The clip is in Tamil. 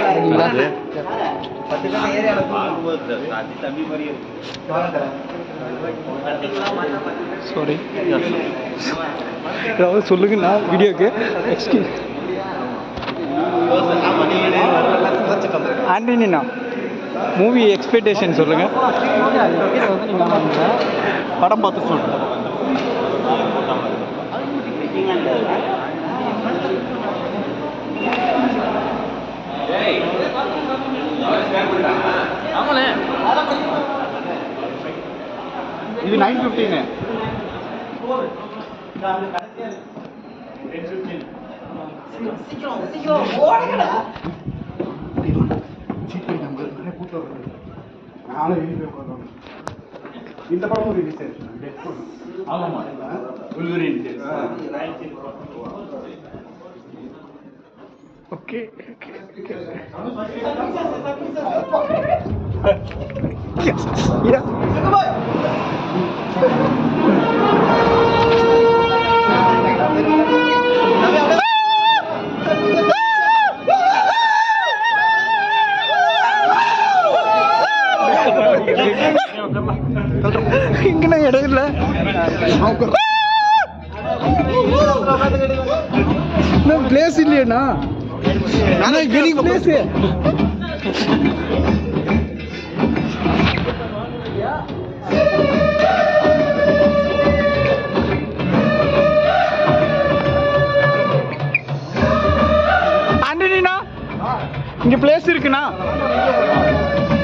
சாரி ஏதாவது சொல்லுங்கண்ணா வீடியோக்கு எக்ஸ்கியூஸ் ஆண்டனிண்ணா மூவி எக்ஸ்பெக்டேஷன் சொல்லுங்க படம் பார்த்து சொல்லுங்க இது நைன் ஃபிஃப்டீனு இந்த படமும் ரிலீஸ் ஆயிடுச்சு ஆமாமா ஓகே இங்கண்ணா இடம் இல்லை பிளேஸ் இல்லையண்ணா அண்ணா எனக்கு பிளேஸ் ஆண்டனிண்ணா இங்க பிளேஸ் இருக்குண்ணா